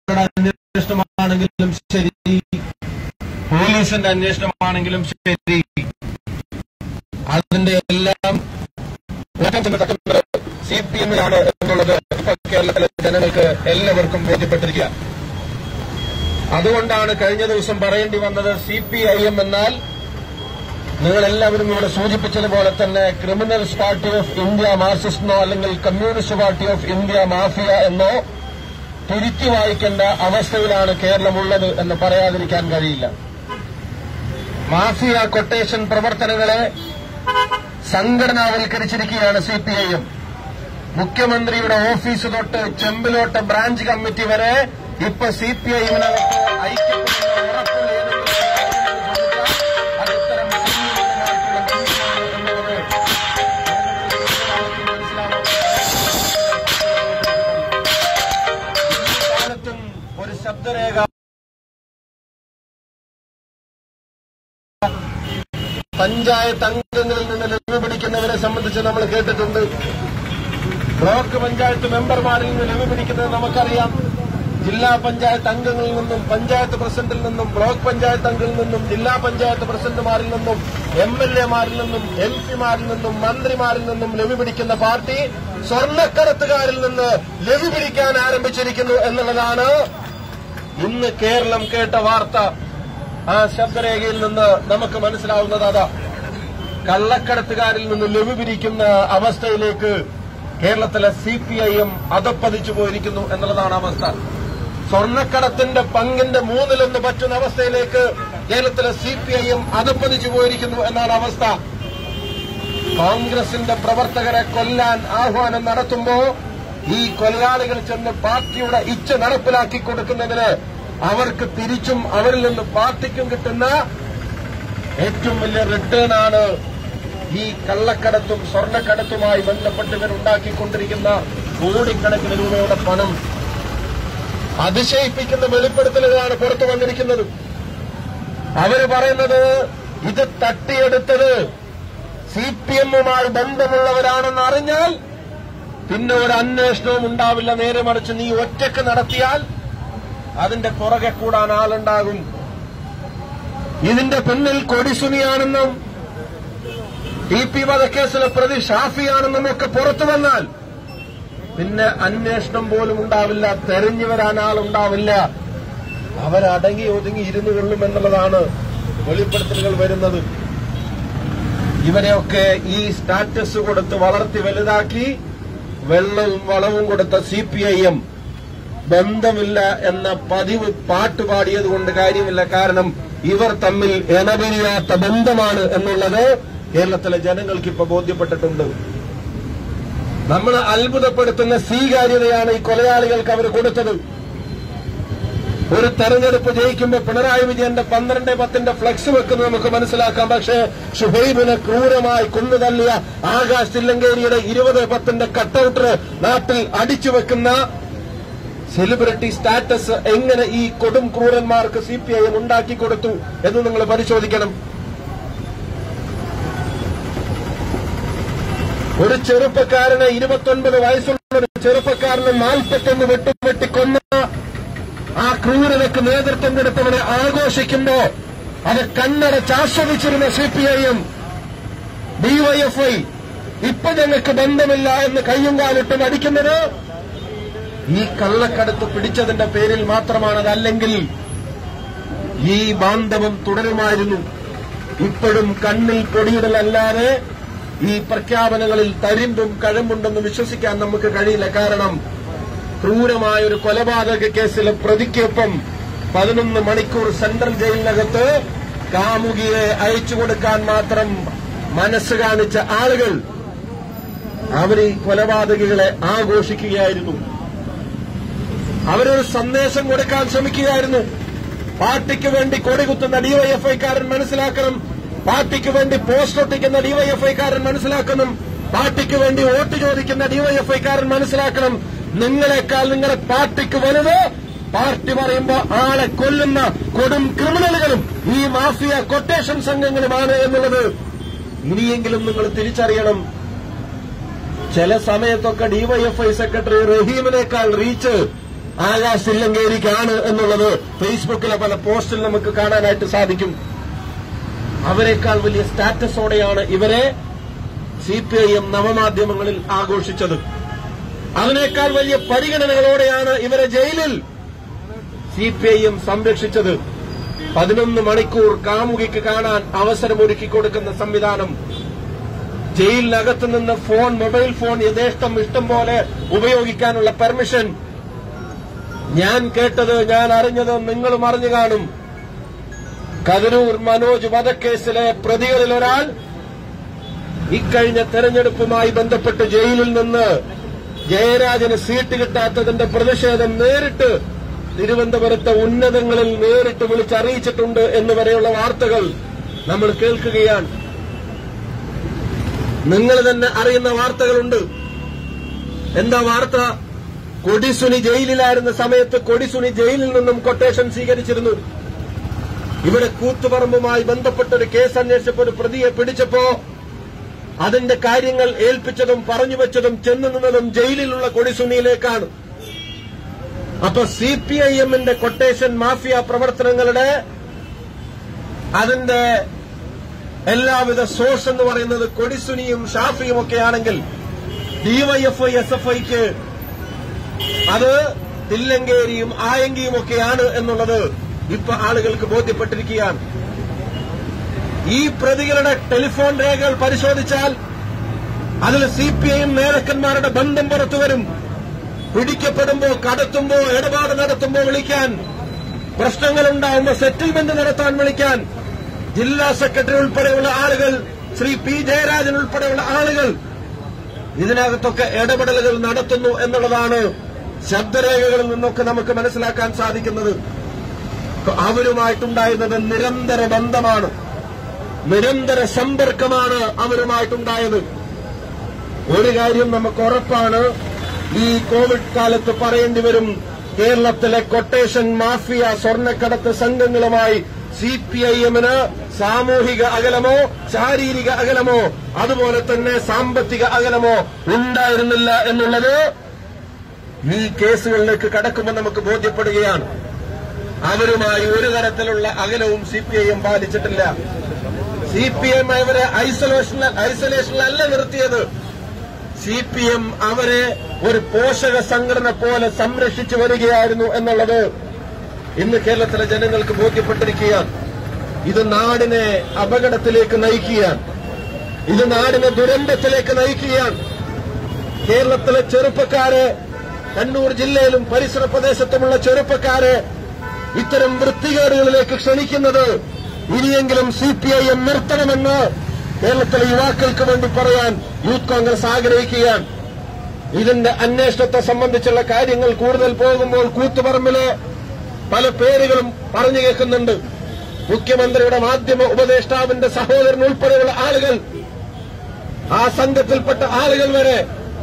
പോലീസുകാരുടെ അന്വേഷണമാണെങ്കിലും ശരി പോലീസിന്റെ അന്വേഷണമാണെങ്കിലും ശരി അതിന്റെ എല്ലാം സി പി എമ്മിലാണ് എന്നുള്ളത് ഇപ്പൊ കേരളത്തിലെ ജനങ്ങൾക്ക് എല്ലാവർക്കും ബോധ്യപ്പെട്ടിരിക്കുക അതുകൊണ്ടാണ് കഴിഞ്ഞ ദിവസം പറയേണ്ടി വന്നത് സി പി ഐ എം എന്നാൽ നിങ്ങൾ എല്ലാവരും ഇവിടെ സൂചിപ്പിച്ചതുപോലെ തന്നെ ക്രിമിനൽസ് പാർട്ടി ഓഫ് ഇന്ത്യ മാർക്സിസ്റ്റെന്നോ അല്ലെങ്കിൽ communist party of India mafia എന്നോ തിരുത്തി വായിക്കേണ്ട അവസ്ഥയിലാണ് കേരളമുള്ളത് എന്ന് പറയാതിരിക്കാൻ കഴിയില്ല മാഫിയ കൊട്ടേഷൻ പ്രവർത്തനങ്ങളെ സംഘടനാവൽക്കരിച്ചിരിക്കുകയാണ് സി പി ഐ എം മുഖ്യമന്ത്രിയുടെ ഓഫീസ് തൊട്ട് ചെമ്പിലോട്ട് ബ്രാഞ്ച് കമ്മിറ്റി വരെ ഇപ്പൊ സി പി ഐ എമ്മിനകത്ത് ഐക്യപ്പെടുന്ന ഉറപ്പുള്ള ഏതെങ്കിലും ഒരു കാര്യമെന്ന് ചോദിച്ചാൽ അത് ഇത്തരം സംഘടനകളുമായിട്ടുള്ള ബന്ധമാണ് എന്നുള്ളത് കേരളത്തിലെ മനസ്സിലാവും ഈ കാലത്തും ഒരു ശബ്ദരേഖ പഞ്ചായത്ത് അംഗങ്ങളിൽ നിന്ന് ലഭ്യ പിടിക്കുന്നവരെ സംബന്ധിച്ച് നമ്മൾ കേട്ടിട്ടുണ്ട് ബ്ലോക്ക് പഞ്ചായത്ത് മെമ്പർമാരിൽ നിന്ന് ലഭ്യ പിടിക്കുന്നത് നമുക്കറിയാം ജില്ലാ പഞ്ചായത്ത് അംഗങ്ങളിൽ നിന്നും പഞ്ചായത്ത് പ്രസിഡന്റിൽ നിന്നും ബ്ലോക്ക് പഞ്ചായത്ത് അംഗങ്ങളിൽ നിന്നും ജില്ലാ പഞ്ചായത്ത് പ്രസിഡന്റുമാരിൽ നിന്നും എം എൽ എമാരിൽ നിന്നും എം പിമാരിൽ നിന്നും മന്ത്രിമാരിൽ നിന്നും ലഭ്യ പിടിക്കുന്ന പാർട്ടി സ്വർണ്ണക്കടത്തുകാരിൽ നിന്ന് ലഭ്യ പിടിക്കാൻ ആരംഭിച്ചിരിക്കുന്നു എന്നുള്ളതാണ് ഇന്ന് കേരളം കേട്ട വാർത്ത ആ ശബ്ദരേഖയിൽ നിന്ന് നമുക്ക് മനസ്സിലാവുന്നത് അതാ കള്ളക്കടത്തുകാരിൽ നിന്ന് ലഘു പിരിക്കുന്ന അവസ്ഥയിലേക്ക് കേരളത്തിലെ സി പി ഐ എം അതപ്പതിച്ചു പോയിരിക്കുന്നു എന്നുള്ളതാണ് അവസ്ഥ സ്വർണ്ണക്കടത്തിന്റെ പങ്കിന്റെ മൂന്നിലൊന്ന് പറ്റുന്ന അവസ്ഥയിലേക്ക് കേരളത്തിലെ സി പി ഐ എം അതപ്പതിച്ചു പോയിരിക്കുന്നു എന്നാണ് അവസ്ഥ കോൺഗ്രസിന്റെ പ്രവർത്തകരെ കൊല്ലാൻ ആഹ്വാനം നടത്തുമ്പോ ഈ കൊലയാളികൾ ചെന്ന് പാർട്ടിയുടെ ഇച്ഛ നടപ്പിലാക്കി കൊടുക്കുന്നതിന് അവർക്ക് തിരിച്ചും അവരിൽ നിന്ന് പാർട്ടിക്കും കിട്ടുന്ന ഏറ്റവും വലിയ റിട്ടേൺ ആണ് ഈ കള്ളക്കടത്തും സ്വർണ്ണക്കടത്തുമായി ബന്ധപ്പെട്ട് ഇവർ ഉണ്ടാക്കിക്കൊണ്ടിരിക്കുന്ന കോടിക്കണക്കിന് രൂപയുടെ പണം അതിശയിപ്പിക്കുന്ന വെളിപ്പെടുത്തലുകളാണ് പുറത്തു വന്നിരിക്കുന്നത് അവര് പറയുന്നത് ഇത് തട്ടിയെടുത്തത് സി പി എമ്മുമായി ബന്ധമുള്ളവരാണെന്ന് അറിഞ്ഞാൽ പിന്നെ ഒരു അന്വേഷണവും ഉണ്ടാവില്ല നേരെ മറിച്ച് നീ ഒറ്റക്ക് നടത്തിയാൽ അതിന്റെ പുറകെ കൂടാൻ ആളുണ്ടാകും ഇതിന്റെ പിന്നിൽ കൊടിസുനിയാണെന്നും ടി പി വധക്കേസിലെ പ്രതി ഷാഫിയാണെന്നും ഒക്കെ പുറത്തു വന്നാൽ പിന്നെ അന്വേഷണം പോലും ഉണ്ടാവില്ല തെരഞ്ഞു വരാൻ ആളുണ്ടാവില്ല അവരടങ്ങി ഒതുങ്ങി ഇരുന്നു കൊള്ളും എന്നുള്ളതാണ് വെളിപ്പെടുത്തലുകൾ വരുന്നത് ഇവരെയൊക്കെ ഈ സ്റ്റാറ്റസ് കൊടുത്ത് വളർത്തി വലുതാക്കി വെള്ളവും വളവും കൊടുത്ത സി പി ഐ എം ബന്ധമില്ല എന്ന പതിവ് പാട്ട് പാടിയത് കൊണ്ട് കാര്യമില്ല കാരണം ഇവർ തമ്മിൽ ഇണപിരിയാത്ത ബന്ധമാണ് എന്നുള്ളത് കേരളത്തിലെ ജനങ്ങൾക്ക് ഇപ്പൊ ബോധ്യപ്പെട്ടിട്ടുണ്ട് നമ്മൾ അത്ഭുതപ്പെടുത്തുന്ന സ്വീകാര്യതയാണ് ഈ കൊലയാളികൾക്ക് അവർ കൊടുത്തത് ഒരു തെരഞ്ഞെടുപ്പ് ജയിക്കുമ്പോൾ പിണറായി വിജയന്റെ പന്ത്രണ്ട് പത്തിന്റെ ഫ്ലക്സ് വെക്കുന്നത് നമുക്ക് മനസ്സിലാക്കാം പക്ഷേ ഷുഹൈബിനെ ക്രൂരമായി കൊന്നുതള്ളിയ ആകാശ് തില്ലങ്കേരിയുടെ ഇരുപത് പത്തിന്റെ കട്ടൌട്ടർ നാട്ടിൽ അടിച്ചു വെക്കുന്ന സെലിബ്രിറ്റി സ്റ്റാറ്റസ് എങ്ങനെ ഈ കൊടും ക്രൂരന്മാർക്ക് സി പി ഐ എം ഉണ്ടാക്കി കൊടുത്തു എന്ന് നിങ്ങൾ പരിശോധിക്കണം ഒരു ചെറുപ്പക്കാരനെ ഇരുപത്തൊൻപത് വയസ്സുള്ള ഒരു ചെറുപ്പക്കാരനെ നാൽപ്പത്തൊന്ന് വെട്ടുവെട്ടി കൊന്ന ആ ക്രൂരതയ്ക്ക് നേതൃത്വം കൊടുത്തവനെ ആഘോഷിക്കുമ്പോ അത് കണ്ണടച്ച് ആസ്വദിച്ചിരുന്ന C P I M DYFI ഇപ്പൊ ഞങ്ങൾക്ക് ബന്ധമില്ല എന്ന് കയ്യും കാലിട്ടും അടിക്കുന്നത് ഈ കള്ളക്കടത്ത് പിടിച്ചതിന്റെ പേരിൽ മാത്രമാണ് അതല്ലെങ്കിൽ ഈ ബാന്ധവം തുടരുമായിരുന്നു ഇപ്പോഴും കണ്ണിൽ പൊടിയിടലല്ലാതെ ഈ പ്രഖ്യാപനങ്ങളിൽ തരിമ്പും കഴമ്പുണ്ടെന്ന് വിശ്വസിക്കാൻ നമുക്ക് കഴിയില്ല കാരണം ക്രൂരമായ ഒരു കൊലപാതക കേസിലെ പ്രതിക്കൊപ്പം പതിനൊന്ന് മണിക്കൂർ സെൻട്രൽ ജയിലിനകത്ത് കാമുകിയെ അയച്ചു കൊടുക്കാൻ മാത്രം മനസ്സ് കാണിച്ച ആളുകൾ അവർ ഈ കൊലപാതകികളെ ആഘോഷിക്കുകയായിരുന്നു അവരൊരു സന്ദേശം കൊടുക്കാൻ ശ്രമിക്കുകയായിരുന്നു പാർട്ടിക്ക് വേണ്ടി കൊടികുത്തുന്ന ഡിവൈഎഫ്ഐക്കാരൻ മനസ്സിലാക്കണം പാർട്ടിക്ക് വേണ്ടി പോസ്റ്റ് ഒട്ടിക്കുന്ന ഡിവൈഎഫ്ഐക്കാരൻ മനസ്സിലാക്കണം പാർട്ടിക്ക് വേണ്ടി വോട്ട് ചോദിക്കുന്ന ഡിവൈഎഫ്ഐക്കാരൻ മനസ്സിലാക്കണം നിങ്ങളെക്കാൾ നിങ്ങളുടെ പാർട്ടിക്ക് വലുത് പാർട്ടി പറയുമ്പോ ആളെ കൊല്ലുന്ന കൊടും ക്രിമിനലുകളും ഈ മാഫിയ കൊട്ടേഷൻ സംഘങ്ങളുമാണ് എന്നുള്ളത് ഇനിയെങ്കിലും നിങ്ങൾ തിരിച്ചറിയണം ചില സമയത്തൊക്കെ ഡിവൈഎഫ്ഐ സെക്രട്ടറി റഹീമിനേക്കാൾ റീച്ച് ആകാശ് തില്ലങ്കേരിക്കാണ് എന്നുള്ളത് ഫേസ്ബുക്കിലെ പല പോസ്റ്റിൽ നമുക്ക് കാണാനായിട്ട് സാധിക്കും അവരെക്കാൾ വലിയ സ്റ്റാറ്റസോടെയാണ് ഇവരെ സി പി ഐ എം നവമാധ്യമങ്ങളിൽ ആഘോഷിച്ചത് അതിനേക്കാൾ വലിയ പരിഗണനകളോടെയാണ് ഇവരെ ജയിലിൽ സി പി ഐ എം സംരക്ഷിച്ചത് പതിനൊന്ന് മണിക്കൂർ കാമുകിക്ക് കാണാൻ അവസരമൊരുക്കി കൊടുക്കുന്ന സംവിധാനം ജയിലിനകത്ത് നിന്ന് ഫോൺ മൊബൈൽ ഫോൺ യഥേഷ്ടം ഇഷ്ടം പോലെ ഉപയോഗിക്കാനുള്ള പെർമിഷൻ ഞാൻ കേട്ടത് ഞാൻ അറിഞ്ഞത് നിങ്ങളും അറിഞ്ഞു കാണും കതിരൂർ മനോജ് വധക്കേസിലെ പ്രതികളിൽ ഒരാൾ ഇക്കഴിഞ്ഞ തെരഞ്ഞെടുപ്പുമായി ബന്ധപ്പെട്ട് ജയിലിൽ നിന്ന് ജയരാജന് സീറ്റ് കിട്ടാത്തതിന്റെ പ്രതിഷേധം നേരിട്ട് തിരുവനന്തപുരത്തെ ഉന്നതങ്ങളിൽ നേരിട്ട് വിളിച്ചറിയിച്ചിട്ടുണ്ട് എന്നുവരെയുള്ള വാർത്തകൾ നമ്മൾ കേൾക്കുകയാണ് നിങ്ങൾ തന്നെ അറിയുന്ന വാർത്തകളുണ്ട് എന്താ വാർത്ത കൊടിസുനി ജയിലിലായിരുന്ന സമയത്ത് കൊടിസുനി ജയിലിൽ നിന്നും കൊട്ടേഷൻ സ്വീകരിച്ചിരുന്നു ഇവിടെ കൂത്തുപറമ്പുമായി ബന്ധപ്പെട്ട ഒരു കേസ് അന്വേഷിച്ചപ്പോൾ ഒരു പ്രതിയെ പിടിച്ചപ്പോ അതിന്റെ കാര്യങ്ങൾ ഏൽപ്പിച്ചതും പറഞ്ഞു വെച്ചതും ചെന്നു നിന്നതും ജയിലിലുള്ള കൊടിസുനിയിലേക്കാണ് അപ്പൊ സി പി ഐ എമ്മിന്റെ കൊട്ടേഷൻ മാഫിയ പ്രവർത്തനങ്ങളുടെ അതിന്റെ എല്ലാവിധ സോഴ്സ് എന്ന് പറയുന്നത് കൊടിസുനിയും ഷാഫിയും ഒക്കെയാണെങ്കിൽ ഡിവൈഎഫ്ഐ എസ് എഫ് ഐക്ക് അത് തില്ലങ്കേരിയും ആയങ്കിയും ഒക്കെയാണ് എന്നുള്ളത് ഇപ്പൊ ആളുകൾക്ക് ബോധ്യപ്പെട്ടിരിക്കുകയാണ് ഈ പ്രതികളുടെ ടെലിഫോൺ രേഖകൾ പരിശോധിച്ചാൽ അതിൽ സി പി ഐ എം നേതാക്കന്മാരുടെ ബന്ധം പുറത്തുവരും പിടിക്കപ്പെടുമ്പോ കടത്തുമ്പോ ഇടപാട് നടത്തുമ്പോ വിളിക്കാൻ പ്രശ്നങ്ങളുണ്ടാവുമ്പോ സെറ്റിൽമെന്റ് നടത്താൻ വിളിക്കാൻ ജില്ലാ സെക്രട്ടറി ഉൾപ്പെടെയുള്ള ആളുകൾ ശ്രീ പി ജയരാജൻ ഉൾപ്പെടെയുള്ള ആളുകൾ ഇതിനകത്തൊക്കെ ഇടപെടലുകൾ നടത്തുന്നു എന്നുള്ളതാണ് ശബ്ദരേഖകളിൽ നിന്നൊക്കെ നമുക്ക് മനസ്സിലാക്കാൻ സാധിക്കുന്നത് അവരുമായിട്ടുണ്ടായിരുന്നത് നിരന്തര ബന്ധമാണ് നിരന്തര സമ്പർക്കമാണ് അവരുമായിട്ടുണ്ടായത് ഒരു കാര്യം നമുക്ക് ഉറപ്പാണ് ഈ കോവിഡ് കാലത്ത് പറയേണ്ടി വരും കേരളത്തിലെ കൊട്ടേഷൻ മാഫിയ സ്വർണ്ണക്കടത്ത് സംഘങ്ങളുമായി സി പി ഐ എമ്മിന് സാമൂഹിക അകലമോ ശാരീരിക അകലമോ അതുപോലെ തന്നെ സാമ്പത്തിക അകലമോ ഉണ്ടായിരുന്നില്ല എന്നുള്ളത് ഈ കേസുകളിലേക്ക് കടക്കുമ്പോൾ നമുക്ക് ബോധ്യപ്പെടുകയാണ് അവരുമായി ഒരു തരത്തിലുള്ള അകലവും സി പി ഐ എം പാലിച്ചിട്ടില്ല സി പി എം അവരെ ഐസൊലേഷൻ ഐസൊലേഷനിലല്ല നിർത്തിയത് സി പി എം അവരെ ഒരു പോഷക സംഘടന പോലെ സംരക്ഷിച്ചു വരികയായിരുന്നു എന്നുള്ളത് ഇന്ന് കേരളത്തിലെ ജനങ്ങൾക്ക് ബോധ്യപ്പെട്ടിരിക്കുകയാണ് ഇത് നാടിനെ അപകടത്തിലേക്ക് നയിക്കുകയാണ് ഇത് നാടിനെ ദുരന്തത്തിലേക്ക് നയിക്കുകയാണ് കേരളത്തിലെ ചെറുപ്പക്കാരെ കണ്ണൂർ ജില്ലയിലും പരിസര പ്രദേശത്തുമുള്ള ചെറുപ്പക്കാരെ ഇത്തരം വൃത്തികേടുകളിലേക്ക് ക്ഷണിക്കുന്നത് ഇനിയെങ്കിലും സി പി ഐ എം നിർത്തണമെന്ന് കേരളത്തിലെ യുവാക്കൾക്ക് വേണ്ടി പറയാൻ യൂത്ത് കോൺഗ്രസ് ആഗ്രഹിക്കുകയാണ് ഇതിന്റെ അന്വേഷണത്തെ സംബന്ധിച്ചുള്ള കാര്യങ്ങൾ കൂടുതൽ പോകുമ്പോൾ കൂത്തുപറമ്പിലെ പല പേരുകളും പറഞ്ഞു കേൾക്കുന്നുണ്ട് മുഖ്യമന്ത്രിയുടെ മാധ്യമ ഉപദേഷ്ടാവിന്റെ സഹോദരൻ ഉൾപ്പെടെയുള്ള ആളുകൾ ആ സംഘത്തിൽപ്പെട്ട ആളുകൾ വരെ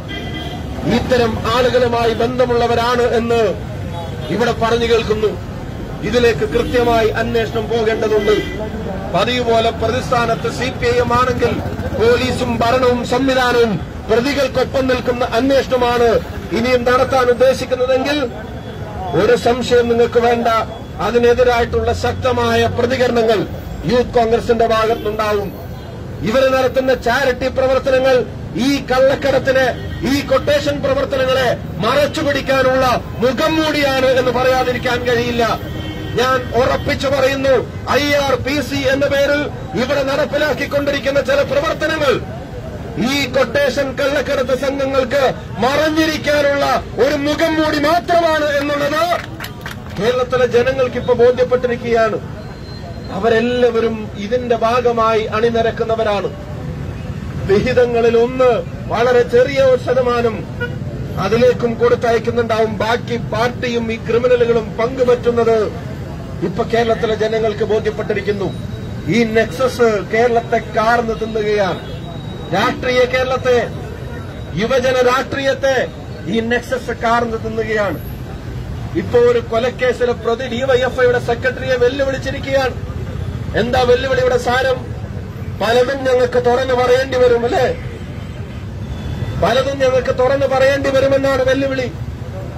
ഇത്തരം ആളുകളുമായി ബന്ധമുള്ളവരാണ് എന്ന് ഇവിടെ പറഞ്ഞു കേൾക്കുന്നു ഇതിലേക്ക് കൃത്യമായി അന്വേഷണം പോകേണ്ടതുണ്ട് പതിവ് പോലെ പ്രതിസ്ഥാനത്ത് സി പി ഐ എം ആണെങ്കിൽ പോലീസും ഭരണവും സംവിധാനവും പ്രതികൾക്കൊപ്പം നിൽക്കുന്ന അന്വേഷണമാണ് ഇനിയും നടത്താൻ ഉദ്ദേശിക്കുന്നതെങ്കിൽ ഒരു സംശയം നിങ്ങൾക്ക് വേണ്ട അതിനെതിരായിട്ടുള്ള ശക്തമായ പ്രതികരണങ്ങൾ യൂത്ത് കോൺഗ്രസിന്റെ ഭാഗത്തുണ്ടാവും ഇവര് നടത്തുന്ന ചാരിറ്റി പ്രവർത്തനങ്ങൾ ഈ കള്ളക്കടത്തിന് ഈ കൊട്ടേഷൻ പ്രവർത്തനങ്ങളെ മറച്ചുപിടിക്കാനുള്ള മുഖം മൂടിയാണ് എന്ന് പറയാതിരിക്കാൻ കഴിയില്ല ഞാൻ ഉറപ്പിച്ചു പറയുന്നു ഐ ആർ പി സി എന്ന പേരിൽ ഇവിടെ നടപ്പിലാക്കിക്കൊണ്ടിരിക്കുന്ന ചില പ്രവർത്തനങ്ങൾ ഈ കൊട്ടേഷൻ കള്ളക്കടത്ത് സംഘങ്ങൾക്ക് മറഞ്ഞിരിക്കാനുള്ള ഒരു മുഖം മൂടി മാത്രമാണ് എന്നുള്ളത് കേരളത്തിലെ ജനങ്ങൾക്ക് ഇപ്പൊ ബോധ്യപ്പെട്ടിരിക്കുകയാണ് അവരെല്ലാവരും ഇതിന്റെ ഭാഗമായി അണിനിരക്കുന്നവരാണ് വിഹിതങ്ങളിൽ ഒന്ന് വളരെ ചെറിയ ഒരു ശതമാനം അതിലേക്കും കൊടുത്തയക്കുന്നുണ്ടാവും ബാക്കി പാർട്ടിയും ഈ ക്രിമിനലുകളും പങ്കുപറ്റുന്നത് ഇപ്പൊ കേരളത്തിലെ ജനങ്ങൾക്ക് ബോധ്യപ്പെട്ടിരിക്കുന്നു ഈ നെക്സസ് കേരളത്തെ കാർന്ന് തിന്നുകയാണ് രാഷ്ട്രീയ കേരളത്തെ യുവജന രാഷ്ട്രീയത്തെ ഈ നെക്സസ് കാർന്ന് തിന്നുകയാണ് ഇപ്പോ ഒരു കൊലക്കേസിലെ പ്രതി ഡിവൈഎഫ്ഐയുടെ സെക്രട്ടറിയെ വെല്ലുവിളിച്ചിരിക്കുകയാണ് എന്താ വെല്ലുവിളിയുടെ സാരം പലതും ഞങ്ങൾക്ക് തുറന്നു പറയേണ്ടി വരും അല്ലേ പലതും ഞങ്ങൾക്ക് തുറന്നു പറയേണ്ടി വരുമെന്നാണ് വെല്ലുവിളി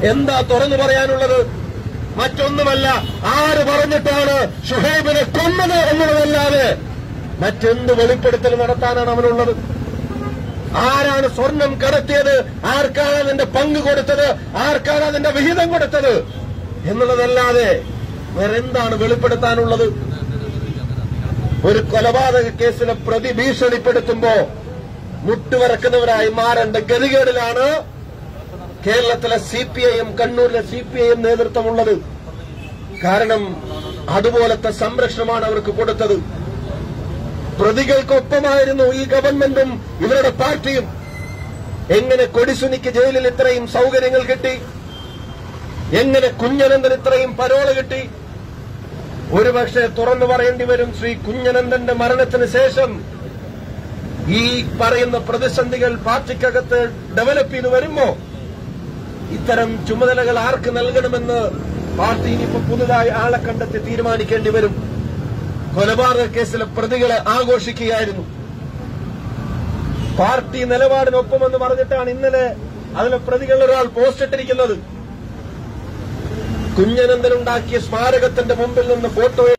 എന്താ തുറന്നു പറയാനുള്ളത് മറ്റൊന്നുമല്ല ആര് പറഞ്ഞിട്ടാണ് ഷുഹൈബിനെ കൊന്നത് എന്നുള്ളതല്ലാതെ മറ്റെന്ത് വെളിപ്പെടുത്തൽ നടത്താനാണ് അവനുള്ളത് ആരാണ് സ്വർണം കടത്തിയത് ആർക്കാണ് അതിന്റെ പങ്ക് കൊടുത്തത് ആർക്കാണ് അതിന്റെ വിഹിതം കൊടുത്തത് എന്നുള്ളതല്ലാതെ വേറെ എന്താണ് വെളിപ്പെടുത്താനുള്ളത് ഒരു കൊലപാതക കേസിലെ പ്രതി ഭീഷണിപ്പെടുത്തുമ്പോ മുട്ടുവരക്കുന്നവരായി മാറേണ്ട ഗതികേടിലാണ് കേരളത്തിലെ സി പി ഐ എം കണ്ണൂരിലെ സി പി ഐ എം നേതൃത്വമുള്ളത് കാരണം അതുപോലത്തെ സംരക്ഷണമാണ് അവർക്ക് കൊടുത്തത് പ്രതികൾക്കൊപ്പമായിരുന്നു ഈ ഗവൺമെന്റും ഇവരുടെ പാർട്ടിയും എങ്ങനെ കൊടിസുനിക്ക് ജയിലിൽ ഇത്രയും സൗകര്യങ്ങൾ കിട്ടി എങ്ങനെ കുഞ്ഞനന്ദൻ ഇത്രയും പരോള് കിട്ടി ഒരുപക്ഷെ തുറന്നു പറയേണ്ടി വരും ശ്രീ കുഞ്ഞനന്ദന്റെ മരണത്തിന് ശേഷം ഈ പറയുന്ന പ്രതിസന്ധികൾ പാർട്ടിക്കകത്ത് ഡെവലപ്പ് ചെയ്ത് വരുമ്പോ ഇത്തരം ചുമതലകൾ ആർക്ക് നൽകണമെന്ന് പാർട്ടി ഇനിയിപ്പോ പുതുതായി ആളെ കണ്ടെത്തി തീരുമാനിക്കേണ്ടി വരും കൊലപാതക കേസിലെ പ്രതികളെ ആഘോഷിക്കുകയായിരുന്നു പാർട്ടി നിലപാടിനൊപ്പമെന്ന് പറഞ്ഞിട്ടാണ് ഇന്നലെ അതിലെ പ്രതികളിൽ ഒരാൾ പോസ്റ്റ് ഇട്ടിരിക്കുന്നത് കുഞ്ഞനന്ദനുണ്ടാക്കിയ സ്മാരകത്തിന്റെ മുമ്പിൽ നിന്ന് ഫോട്ടോ